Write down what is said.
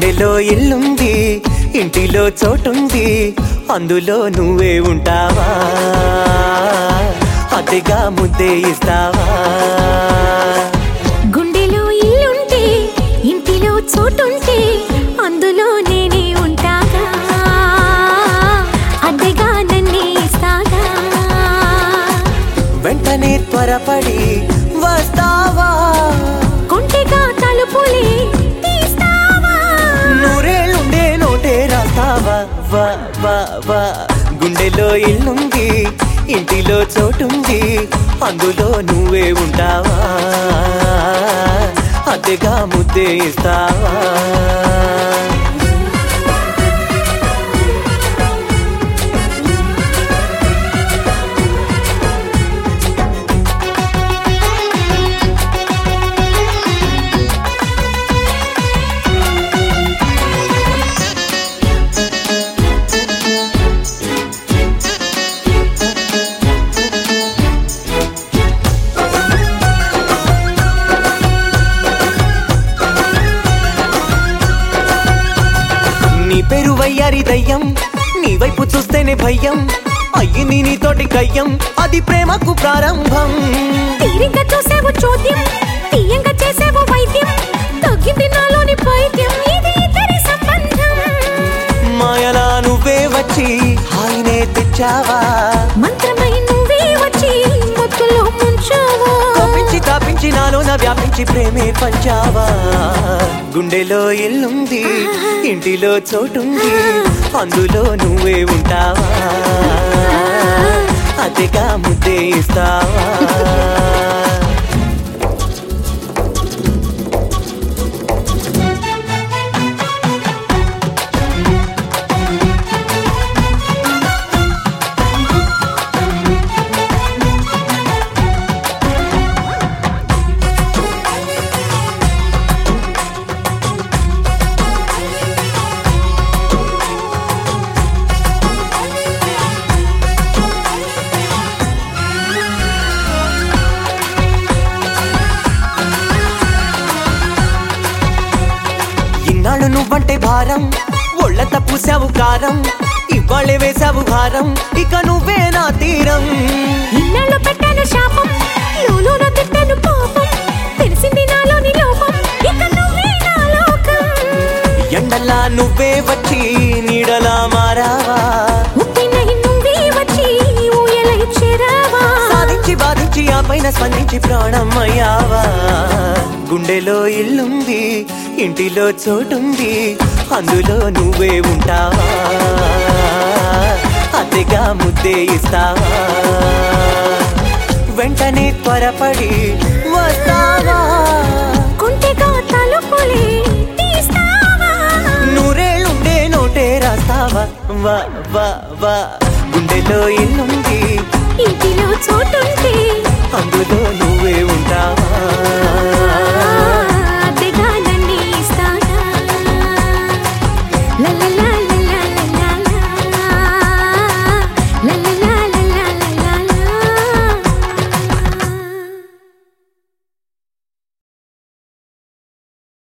గుండెలో ఇల్లుంది ఇంటిలో చోటుంది అందులో నువ్వే ఉంటావా అతిగా ముద్దే ఇస్తావా గుండెలో ఇల్లుంటే ఇంటిలో చోటుంటే అందులో నేనే ఉంటాగా అద్దెగా నన్నే ఇస్తాగా వెంటనే త్వరపడి వస్తావా కొంటెగా తలుపులే తీస్తావా నూరేళ్ళుండే నోటే రాస్తావా వా వా వా గుండెలో ఇల్లుంది ఇంటిలో చోటుంది అందులో నువ్వే ఉంటావా అతిగా ముద్దే ఇస్తావా నీ పేరు వయ్యారి దయ్యం నీ వైపు చూస్తేనే భయం అయ్యింది నీతోటి కయ్యం అది ప్రేమకు ప్రారంభం తీరిగ్గా చూసేవు చోద్యం తీయంగా చేసేవు వైద్యం తగ్గింది నాలోని పైద్యం ఇది ఇద్దరి సంబంధం మాయలా నువ్వే వచ్చి హాయినే తెచ్చావా మంత్రమై నువ్వే వచ్చి మొత్తులో ముంచావా కోపించి తాపించి నాలోన వ్యాపించి ప్రేమే పంచావా గుండెలో ఇల్లుంది ఇంటిలో చోటుంది అందులో నువ్వే ఉంటావా అతిగా ముద్దే ఇస్తావా ఇన్నాళ్ళు నువ్వంటే భారం ఒళ్ళంతా పూసావు కారం ఇవాళే వేసావు భారం ఇక నువ్వే నా తీరం ఇన్నాళ్ళు పెట్టాను శాపం లోలోన తిట్టాను పాపం తెలిసింది నాలోని లోపం ఇక నువ్వే నా లోకం ఎండలా నువ్వే వచ్చి నీడలా మారావా ఉప్పినై నువ్వే వచ్చి ఊయలై చేరావా సాధించి బాధించి ఆ పైన స్పందించి ప్రాణం అయ్యావా గుండెలో ఇల్లుంది ఇంటిలో చోటుంది అందులో నువ్వే ఉంటావా అతిగా ముద్దే ఇస్తావా వెంటనే త్వరపడి వస్తావా కొంటెగా తలుపులే తీస్తావా నూరేళ్ళుండే నోటే రాస్తావా వా వా వా గుండెలో ఇల్లుంది ఇంటిలో చోటుంటే అందులో నువ్వే ఉంటావా